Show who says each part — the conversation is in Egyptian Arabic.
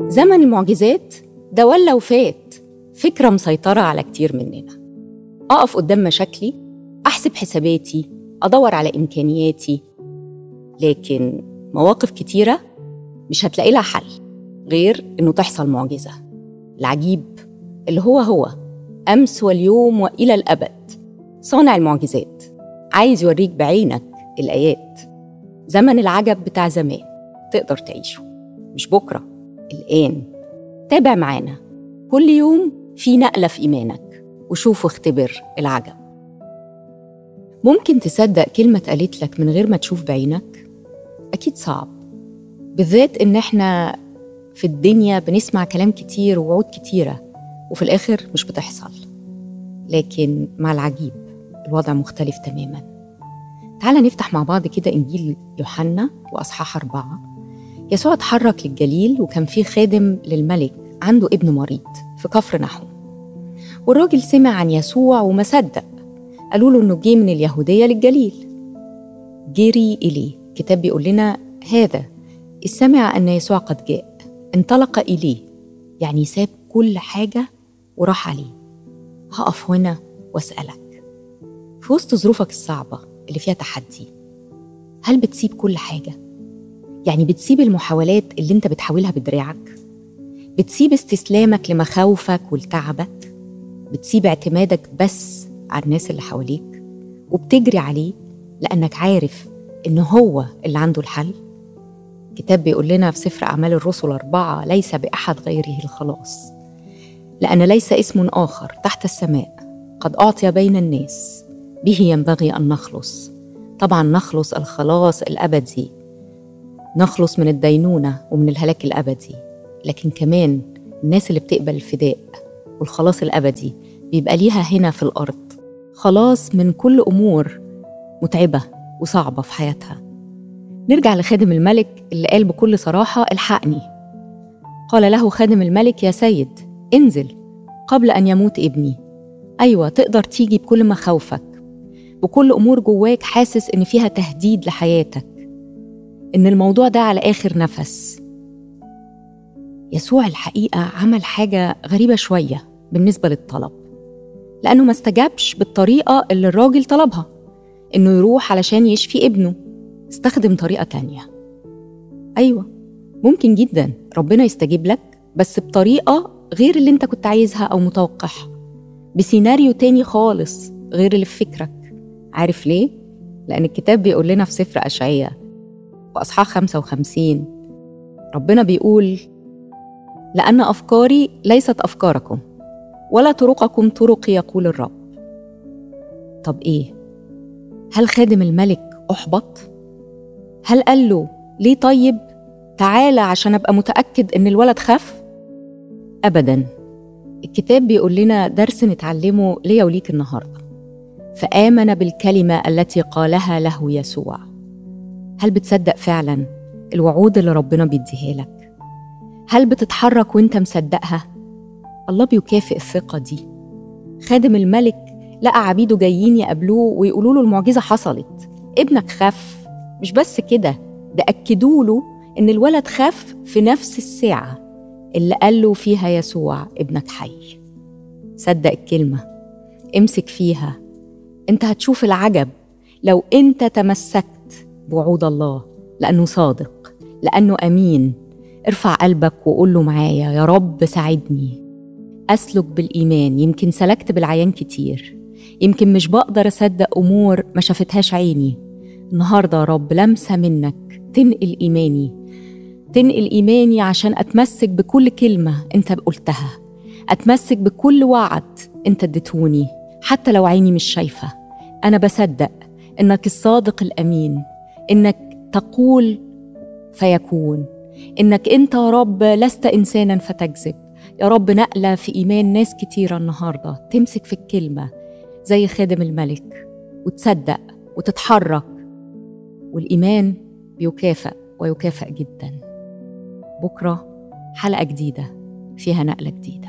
Speaker 1: زمن المعجزات ده ولا وفات فكرة مسيطرة على كتير مننا أقف قدام مشاكلي أحسب حساباتي أدور على إمكانياتي لكن مواقف كتيرة مش هتلاقي لها حل غير إنه تحصل معجزة العجيب اللي هو هو أمس واليوم وإلى الأبد صانع المعجزات عايز يوريك بعينك الآيات زمن العجب بتاع زمان تقدر تعيشه مش بكرة الآن تابع معانا كل يوم في نقلة في إيمانك وشوف واختبر العجب ممكن تصدق كلمة اتقالت لك من غير ما تشوف بعينك؟ أكيد صعب بالذات إن إحنا في الدنيا بنسمع كلام كتير ووعود كتيرة وفي الآخر مش بتحصل لكن مع العجيب الوضع مختلف تماما تعال نفتح مع بعض كده إنجيل يوحنا وأصحاح أربعة يسوع اتحرك للجليل وكان في خادم للملك عنده ابن مريض في كفر نحو والراجل سمع عن يسوع وما صدق قالوا له انه جه من اليهوديه للجليل جري اليه الكتاب بيقول لنا هذا إذ سمع ان يسوع قد جاء انطلق اليه يعني ساب كل حاجه وراح عليه هقف هنا واسالك في وسط ظروفك الصعبه اللي فيها تحدي هل بتسيب كل حاجه يعني بتسيب المحاولات اللي انت بتحاولها بدراعك بتسيب استسلامك لمخاوفك ولتعبك بتسيب اعتمادك بس على الناس اللي حواليك وبتجري عليه لأنك عارف إن هو اللي عنده الحل الكتاب بيقول لنا في سفر أعمال الرسل أربعة ليس بأحد غيره الخلاص لأن ليس اسم آخر تحت السماء قد أعطي بين الناس به ينبغي أن نخلص طبعا نخلص الخلاص الأبدي نخلص من الدينونة ومن الهلاك الأبدي لكن كمان الناس اللي بتقبل الفداء والخلاص الأبدي بيبقى ليها هنا في الأرض خلاص من كل أمور متعبة وصعبة في حياتها نرجع لخادم الملك اللي قال بكل صراحة الحقني قال له خادم الملك يا سيد انزل قبل أن يموت ابني أيوة تقدر تيجي بكل مخاوفك بكل أمور جواك حاسس إن فيها تهديد لحياتك إن الموضوع ده على آخر نفس يسوع الحقيقة عمل حاجة غريبة شوية بالنسبة للطلب لأنه ما استجابش بالطريقة اللي الراجل طلبها إنه يروح علشان يشفي ابنه استخدم طريقة تانية أيوة ممكن جدا ربنا يستجيب لك بس بطريقة غير اللي انت كنت عايزها أو متوقعها بسيناريو تاني خالص غير اللي في فكرك عارف ليه؟ لأن الكتاب بيقول لنا في سفر أشعية في أصحاح 55 ربنا بيقول لأن أفكاري ليست أفكاركم ولا طرقكم طرقي يقول الرب طب إيه؟ هل خادم الملك أحبط؟ هل قال له ليه طيب تعالى عشان أبقى متأكد إن الولد خف؟ أبداً الكتاب بيقول لنا درس نتعلمه ليا وليك النهارده فآمن بالكلمة التي قالها له يسوع هل بتصدق فعلا الوعود اللي ربنا بيديها لك؟ هل بتتحرك وانت مصدقها؟ الله بيكافئ الثقة دي خادم الملك لقى عبيده جايين يقابلوه ويقولوا له المعجزة حصلت ابنك خف مش بس كده ده أكدوا له إن الولد خف في نفس الساعة اللي قال له فيها يسوع ابنك حي صدق الكلمة امسك فيها انت هتشوف العجب لو انت تمسكت بوعود الله لأنه صادق لأنه أمين ارفع قلبك وقول له معايا يا رب ساعدني أسلك بالإيمان يمكن سلكت بالعيان كتير يمكن مش بقدر أصدق أمور ما شافتهاش عيني النهاردة يا رب لمسة منك تنقل إيماني تنقل إيماني عشان أتمسك بكل كلمة أنت قلتها أتمسك بكل وعد أنت اديتهوني حتى لو عيني مش شايفة أنا بصدق إنك الصادق الأمين إنك تقول فيكون إنك أنت يا رب لست إنسانا فتكذب يا رب نقلة في إيمان ناس كتيرة النهاردة تمسك في الكلمة زي خادم الملك وتصدق وتتحرك والإيمان بيكافئ ويكافئ جدا بكرة حلقة جديدة فيها نقلة جديدة